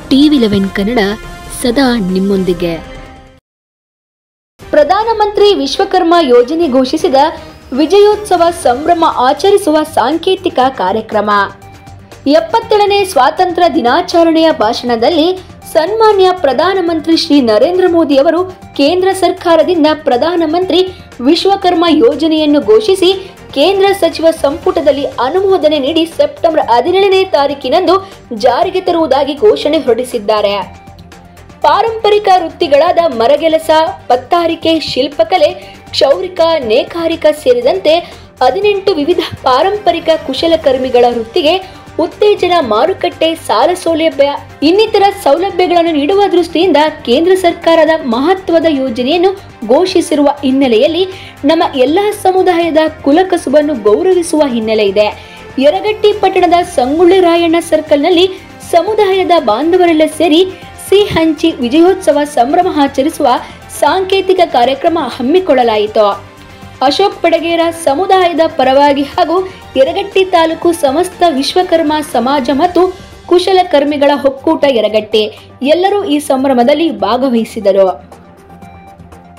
TV eleven Kannada ಸದಾ ನಿಮ್ಮೊಂದಿಗೆ ಪ್ರಧಾನಮಂತ್ರಿ ವಿಶ್ವಕರ್ಮ ಯೋಜನೆ ಘೋಷಿಸಿದ ವಿಜಯೋತ್ಸವ ಸಂಭ್ರಮ ಆಚರಿಸುವ ಸಾಂಕೇತಿಕ ಕಾರ್ಯಕ್ರಮ ಎಪ್ಪತ್ತೇಳನೇ ಸ್ವಾತಂತ್ರ್ಯ ದಿನಾಚರಣೆಯ ಭಾಷಣದಲ್ಲಿ ಸನ್ಮಾನ್ಯ ಪ್ರಧಾನಮಂತ್ರಿ ಶ್ರೀ ನರೇಂದ್ರ ಮೋದಿ ಅವರು ಕೇಂದ್ರ ಸರ್ಕಾರದಿಂದ ಪ್ರಧಾನಮಂತ್ರಿ ವಿಶ್ವಕರ್ಮ ಯೋಜನೆಯನ್ನು ಘೋಷಿಸಿ ಕೇಂದ್ರ ಸಚಿವ ಸಂಪುಟದಲ್ಲಿ ಅನುಮೋದನೆ ನೀಡಿ ಸೆಪ್ಟೆಂಬರ್ ಹದಿನೇಳನೇ ತಾರೀಕಿನಂದು ಜಾರಿಗೆ ತರುವುದಾಗಿ ಘೋಷಣೆ ಹೊರಡಿಸಿದ್ದಾರೆ ಪಾರಂಪರಿಕ ವೃತ್ತಿಗಳಾದ ಮರಗೆಲಸ ಪತ್ತಾರಿಕೆ ಶಿಲ್ಪಕಲೆ ಕ್ಷೌರಿಕ ನೇಕಾರಿಕ ಸೇರಿದಂತೆ ಹದಿನೆಂಟು ವಿವಿಧ ಪಾರಂಪರಿಕ ಕುಶಲಕರ್ಮಿಗಳ ವೃತ್ತಿಗೆ ಉತ್ತೇಜನ ಮಾರುಕಟ್ಟೆ ಸಾಲ ಸೌಲಭ್ಯ ಇನ್ನಿತರ ಸೌಲಭ್ಯಗಳನ್ನು ನೀಡುವ ದೃಷ್ಟಿಯಿಂದ ಕೇಂದ್ರ ಸರ್ಕಾರದ ಮಹತ್ವದ ಯೋಜನೆಯನ್ನು ಘೋಷಿಸಿರುವ ಹಿನ್ನೆಲೆಯಲ್ಲಿ ನಮ್ಮ ಎಲ್ಲಾ ಸಮುದಾಯದ ಕುಲಕಸುಬನ್ನು ಗೌರವಿಸುವ ಹಿನ್ನೆಲೆ ಇದೆ ಯರಗಟ್ಟಿ ಪಟ್ಟಣದ ಸಂಗೊಳ್ಳಿ ರಾಯಣ್ಣ ಸರ್ಕಲ್ನಲ್ಲಿ ಸಮುದಾಯದ ಬಾಂಧವರೆಲ್ಲ ಸೇರಿ ಸಿಹಿ ಹಂಚಿ ವಿಜಯೋತ್ಸವ ಸಂಭ್ರಮ ಆಚರಿಸುವ ಸಾಂಕೇತಿಕ ಕಾರ್ಯಕ್ರಮ ಹಮ್ಮಿಕೊಳ್ಳಲಾಯಿತು ಅಶೋಕ್ ಪಡಗೇರ ಸಮುದಾಯದ ಪರವಾಗಿ ಹಾಗೂ ಯರಗಟ್ಟಿ ತಾಲೂಕು ಸಮಸ್ತ ವಿಶ್ವಕರ್ಮ ಸಮಾಜ ಮತ್ತು ಕುಶಲಕರ್ಮಿಗಳ ಒಕ್ಕೂಟ ಯರಗಟ್ಟಿ ಎಲ್ಲರೂ ಈ ಸಂಭ್ರಮದಲ್ಲಿ ಭಾಗವಹಿಸಿದರು